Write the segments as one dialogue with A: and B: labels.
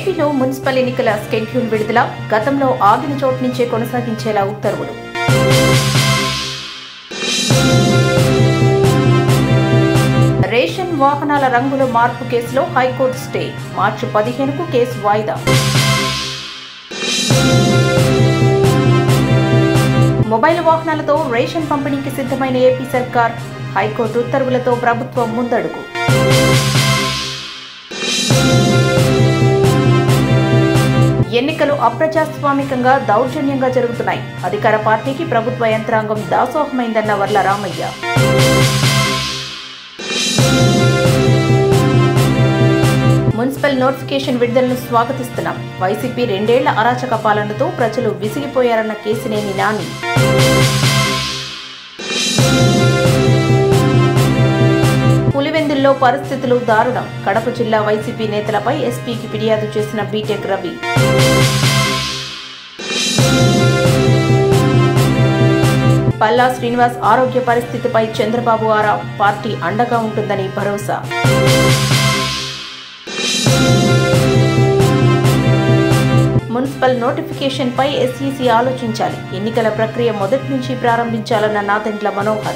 A: ఏపీలో మున్సిపల్ ఎన్నికల స్కెడ్యూల్ విడుదల గతంలో ఆగిన చోటు నుంచే కొనసాగించేలా ఉత్తర్వులు రేషన్ వాహనాల రంగుల మార్పు కేసులో హైకోర్టు స్టే మార్చి పదిహేనుకు కేసు వాయిదా మొబైల్ వాహనాలతో రేషన్ పంపిణీకి సిద్ధమైన ఏపీ సర్కార్ హైకోర్టు ఉత్తర్వులతో ప్రభుత్వం ముందడుగు ఎన్నికలు అప్రజాస్వామికంగా దౌర్జన్యంగా జరుగుతున్నాయి అధికార పార్టీకి ప్రభుత్వ యంత్రాంగం దాసోహమైందన్న వర్ల రామయ్య మున్సిపల్ నోటిఫికేషన్ విడుదలను స్వాగతిస్తున్నాం వైసీపీ రెండేళ్ల అరాచక పాలనతో ప్రజలు విసిగిపోయారన్న కేసినేని నాని పులివెందుల్లో పరిస్థితులు దారుణం కడప జిల్లా వైసీపీ నేతలపై ఎస్పీకి ఫిర్యాదు చేసిన బీటెక్ రవి పల్లా శ్రీనివాస్ ఆరోగ్య పరిస్థితిపై చంద్రబాబు ఆరా పార్టీ అండగా ఉంటుందని భరోసా మున్సిపల్ నోటిఫికేషన్ పై ఎస్ఈసీ ఆలోచించాలి ఎన్నికల ప్రక్రియ మొదటి నుంచి ప్రారంభించాలన్న నాదెండ్ల మనోహర్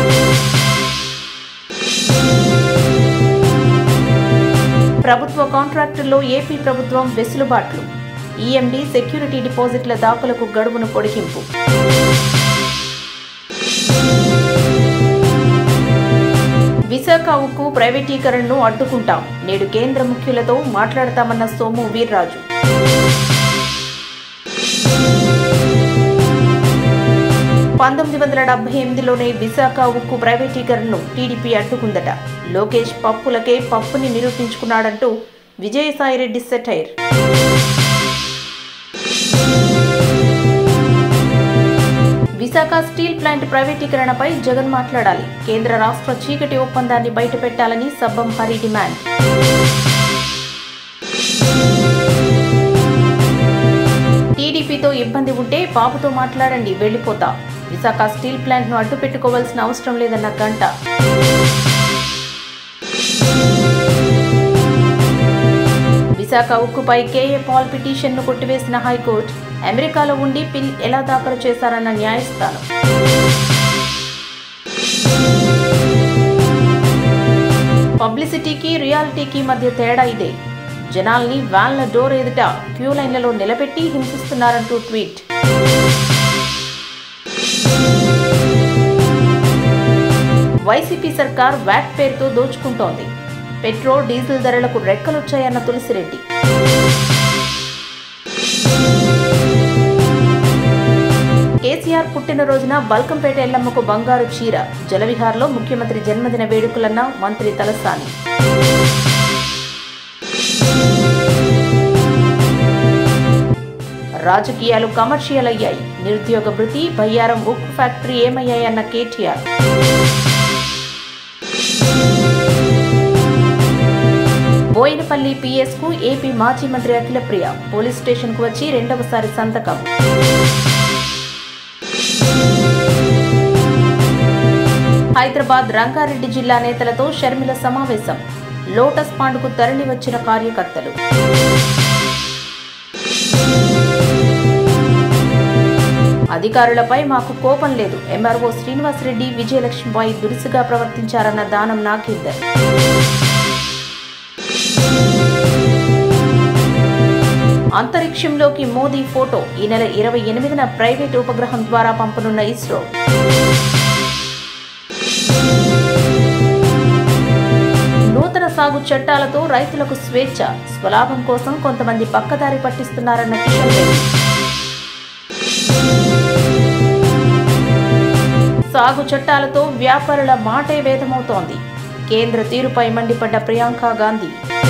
A: ప్రభుత్వ కాంట్రాక్టుల్లో ఏపీ ప్రభుత్వం వెసులుబాట్లు ఈఎండీ సెక్యూరిటీ డిపాజిట్ల దాఖలకు గడువును పొడిగింపు విశాఖ ఉక్కు ప్రైవేటీకరణను అడ్డుకుంటాం నేడు కేంద్ర ముఖ్యులతో మాట్లాడతామన్న సోము వీర్రాజు పంతొమ్మిది వందల డెబ్బై ఎనిమిదిలోనే విశాఖ ఉక్కు ప్రైవేటీకరణను టీడీపీ అడ్డుకుందట లోకేష్ పప్పులకే పప్పుని నిరూపించుకున్నాడంటూ Vijayasai Reddy satire Visakha steel plant ప్రైవేటీకరణపై జగన్ మాట్లాడాలి కేంద్ర రాష్ట్ర చీకటి ఒప్పందాన్ని బయటపెట్టాలని సబ్బం హరి డిమాండ్ టీడీపీతో ఇబ్బంది ఉంటే బాబుతో మాట్లాడండి వెళ్లిపోతా విశాఖ స్టీల్ ప్లాంట్ ను అడ్డు పెట్టుకోవాల్సిన అవసరం లేదన్న గంట విశాఖ ఉక్కుపై కేఏ పాల్ పిటిషన్ ను కొట్టివేసిన హైకోర్టు అమెరికాలో ఉండి పిల్ ఎలా దాఖలు చేశారన్న న్యాయస్థానం పబ్లిసిటీకి రియాలిటీకి మధ్య తేడా ఇదే జనాల్ని వ్యాన్ల డోర్ ఎదుట క్యూ లైన్లలో నిలబెట్టి హింసిస్తున్నారంటూ ట్వీట్ వైసీపీ సర్కార్ వ్యాట్ పేరుతో దోచుకుంటోంది పెట్రోల్ డీజిల్ ధరలకు రెక్కలొచ్చాయన్న తులసిరెడ్డి కేసీఆర్ పుట్టినరోజున బల్కంపేట ఎల్లమ్మకు బంగారు చీర జలవిహార్లో ముఖ్యమంత్రి జన్మదిన వేడుకలన్న మంత్రి తలసాని రాజకీయాలు కమర్షియల్ అయ్యాయి నిరుద్యోగ భృతి బయ్యారం ఉక్కు ఫ్యాక్టరీ ఏమయ్యాయన్న కేటీఆర్ బోయినపల్లి పిఎస్ కు ఏపీ మాజీ మంత్రి అఖిలప్రియ పోలీస్ స్టేషన్ కు వచ్చి రెండవసారి సంతకం హైదరాబాద్ రంగారెడ్డి జిల్లా నేతలతో షర్మిల సమావేశం లోటస్ పాండ్కు తరలి వచ్చిన కార్యకర్తలు అధికారులపై మాకు కోపం లేదు ఎంఆర్ఓ శ్రీనివాసరెడ్డి విజయలక్ష్మిపై దురుసుగా ప్రవర్తించారన్న దానం నాగేందర్ అంతరిక్షంలోకి మోదీ ఫోటో ఈ నెల ఇరవై ఎనిమిదిన ప్రైవేట్ ఉపగ్రహం ద్వారా పంపనున్న ఇస్రో నూతన సాగు చట్టాలతో రైతులకు స్వేచ్ఛ స్వలాభం కోసం కొంతమంది పక్కదారి పట్టిస్తున్నారన్న కిషన్ రెడ్డి సాగు చట్టాలతో వ్యాపారుల మాటే వేదమవుతోంది కేంద్ర తీరుపై మండిపడ్డ ప్రియాంక గాంధీ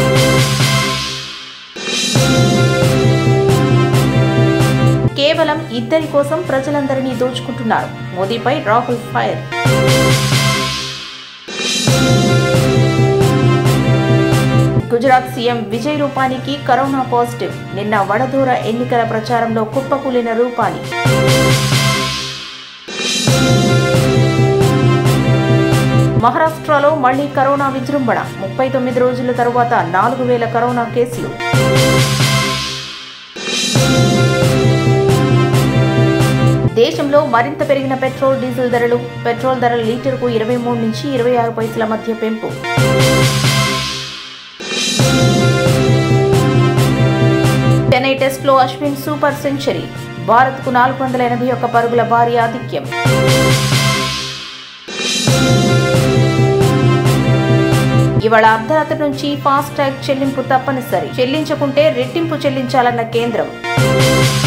A: కేవలం ఇద్దరి కోసం ప్రజలందరినీ దోచుకుంటున్నారు మోదీపై రాహుల్ ఫైర్ గుజరాత్ సీఎం విజయ్ రూపానికి కరోనా పాజిటివ్ నిన్న వడదూర ఎన్నికల ప్రచారంలో కుప్పకూలిన రూపాని మహారాష్ట్రలో మళ్లీ కరోనా విజృంభణ ముప్పై తొమ్మిది రోజుల తరువాత నాలుగు వేల కరోనా కేసులు దేశంలో మరింత పెరిగిన పెట్రోల్ డీజిల్ ధరలు పెట్రోల్ ధరలు లీటర్కు ఇరవై మూడు నుంచి ఇరవై ఆరు పైసల మధ్య పెంపు చెన్నై టెస్ట్లో అశ్విన్ సూపర్ సెంచరీ భారత్కు నాలుగు వందల ఎనభై ఒక్క పరుగుల భారీ ఆధిక్యం ఇవాళ అర్ధరాత్రి నుంచి ఫాస్ట్ ట్యాగ్ చెల్లింపు తప్పనిసరి చెల్లించకుంటే రెట్టింపు చెల్లించాలన్న కేంద్రం